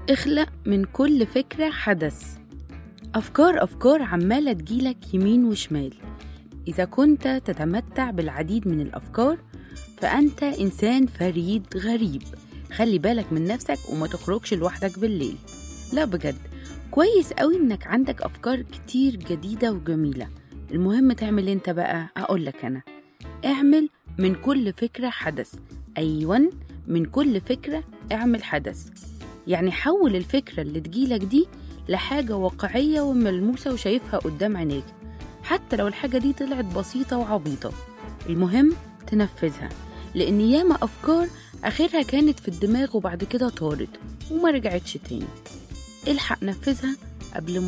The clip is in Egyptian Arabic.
اخلق من كل فكرة حدث أفكار أفكار عمالة تجيلك يمين وشمال إذا كنت تتمتع بالعديد من الأفكار فأنت إنسان فريد غريب خلي بالك من نفسك وما تخرجش لوحدك بالليل لا بجد كويس قوي إنك عندك أفكار كتير جديدة وجميلة المهم تعمل انت بقى أقولك أنا اعمل من كل فكرة حدث أيوة من كل فكرة اعمل حدث يعني حول الفكرة اللي تجيلك دي لحاجة واقعية وملموسة وشايفها قدام عينيك حتى لو الحاجة دي طلعت بسيطة وعبيطة المهم تنفذها لأن ياما أفكار آخرها كانت في الدماغ وبعد كده طارت وما رجعتش تاني الحق نفذها قبل